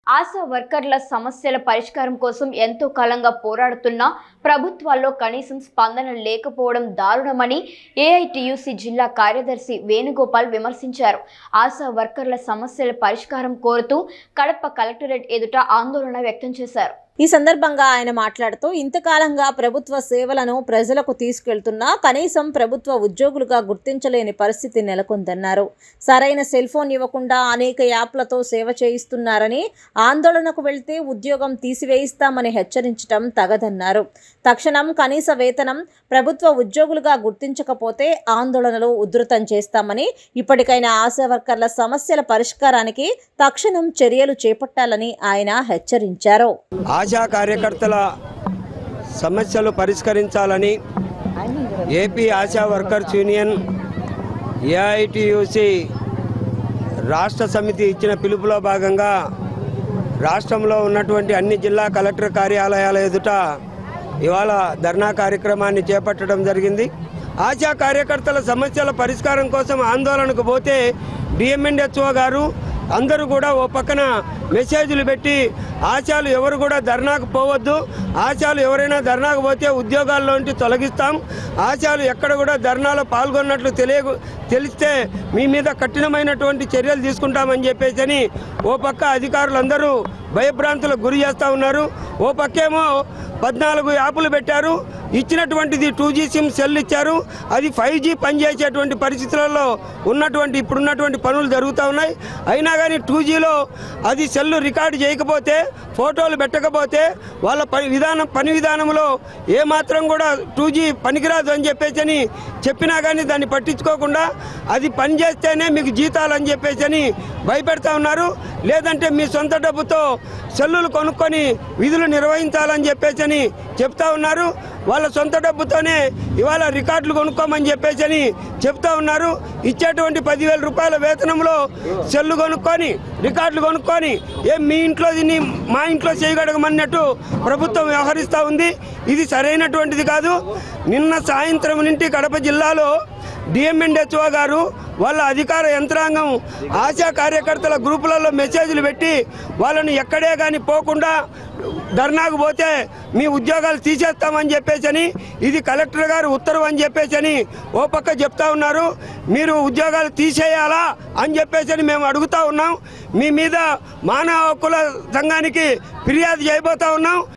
ఆశా వర్కర్ల సమస్యల పరిష్కారం కోసం ఎంతో కాలంగా పోరాడుతున్నా ప్రభుత్వాల్లో కనీసం స్పందన లేకపోవడం దారుణమని ఏఐటియుసి జిల్లా కార్యదర్శి వేణుగోపాల్ విమర్శించారు ఆశా వర్కర్ల సమస్యల పరిష్కారం కోరుతూ కడప కలెక్టరేట్ ఎదుట ఆందోళన వ్యక్తం చేశారు ఈ సందర్భంగా ఆయన మాట్లాడుతూ ఇంతకాలంగా ప్రభుత్వ సేవలను ప్రజలకు తీసుకెళ్తున్నా కనీసం ప్రభుత్వ ఉద్యోగులుగా గుర్తించలేని పరిస్థితి నెలకొందన్నారు సరైన సెల్ ఫోన్ ఇవ్వకుండా అనేక యాప్లతో సేవ చేయిస్తున్నారని ఆందోళనకు వెళ్తే ఉద్యోగం తీసివేయిస్తామని హెచ్చరించడం తగదన్నారు తక్షణం కనీస వేతనం ప్రభుత్వ ఉద్యోగులుగా గుర్తించకపోతే ఆందోళనలు ఉధృతం చేస్తామని ఇప్పటికైనా ఆశా వర్కర్ల సమస్యల పరిష్కారానికి తక్షణం చర్యలు చేపట్టాలని ఆయన హెచ్చరించారు ఆశా కార్యకర్తల సమస్యలు పరిష్కరించాలని AP Asha workers union AITUC రాష్ట్ర సమితి ఇచ్చిన పిలుపులో భాగంగా రాష్ట్రంలో ఉన్నటువంటి అన్ని జిల్లా కలెక్టర్ కార్యాలయాల ఎదుట ఇవాళ ధర్నా కార్యక్రమాన్ని చేపట్టడం జరిగింది ఆశా కార్యకర్తల సమస్యల పరిష్కారం కోసం ఆందోళనకు పోతే డిఎంఎన్హెచ్ఓ గారు అందరూ కూడా ఓ పక్కన మెసేజ్లు పెట్టి ఆశాలు ఎవరు కూడా ధర్నాకు పోవద్దు ఆశాలు ఎవరైనా ధర్నాకు పోతే ఉద్యోగాల్లోంచి తొలగిస్తాం ఆశాలు ఎక్కడ కూడా ధర్నాలో పాల్గొన్నట్లు తెలియ తెలిస్తే మీ మీద కఠినమైనటువంటి చర్యలు తీసుకుంటామని చెప్పేసి అని ఓ పక్క అధికారులందరూ భయభ్రాంతులకు గురి చేస్తూ ఉన్నారు ఓ పక్కేమో పద్నాలుగు యాపులు పెట్టారు ఇచ్చినటువంటిది టూ జీ సిమ్ సెల్ ఇచ్చారు అది ఫైవ్ జీ పనిచేసేటువంటి పరిస్థితులలో ఉన్నటువంటి ఇప్పుడున్నటువంటి పనులు జరుగుతూ ఉన్నాయి అయినా కానీ టూ జీలో అది సెల్ రికార్డు చేయకపోతే ఫోటోలు పెట్టకపోతే వాళ్ళ పని విధానం పని విధానంలో ఏమాత్రం కూడా టూ జీ పనికిరాదు అని చెప్పేసి అని చెప్పినా కానీ దాన్ని పట్టించుకోకుండా అది పని చేస్తేనే మీకు జీతాలు అని చెప్పేసి అని భయపెడతా ఉన్నారు లేదంటే మీ సొంత డబ్బుతో సెల్లులు కొనుక్కొని విధులు నిర్వహించాలని చెప్పేసి అని చెప్తా ఉన్నారు వాళ్ళ సొంత డబ్బుతోనే ఇవాళ రికార్డులు కొనుక్కోమని చెప్పేసి అని చెప్తా ఉన్నారు ఇచ్చేటువంటి పదివేల రూపాయల వేతనంలో సెల్లు కొనుక్కొని రికార్డులు కొనుక్కొని ఏం మీ ఇంట్లో దీన్ని మా ఇంట్లో చేయగలగమన్నట్టు ప్రభుత్వం వ్యవహరిస్తూ ఉంది ఇది సరైనటువంటిది కాదు నిన్న సాయంత్రం నుండి కడప జిల్లాలో డిఎంఎన్హెచ్ఓ గారు వాళ్ళ అధికార యంత్రాంగం ఆశా కార్యకర్తల గ్రూపులలో మెసేజ్లు పెట్టి వాళ్ళని ఎక్కడే కానీ పోకుండా ధర్నాకు పోతే మీ ఉద్యోగాలు తీసేస్తామని చెప్పేసి ఇది కలెక్టర్ గారు ఉత్తర్వు అని చెప్పేసి ఓ పక్క చెప్తా ఉన్నారు మీరు ఉద్యోగాలు తీసేయాలా అని చెప్పేసి మేము అడుగుతా ఉన్నాం మీ మీద మానవ హక్కుల సంఘానికి ఫిర్యాదు చేయబోతా ఉన్నాం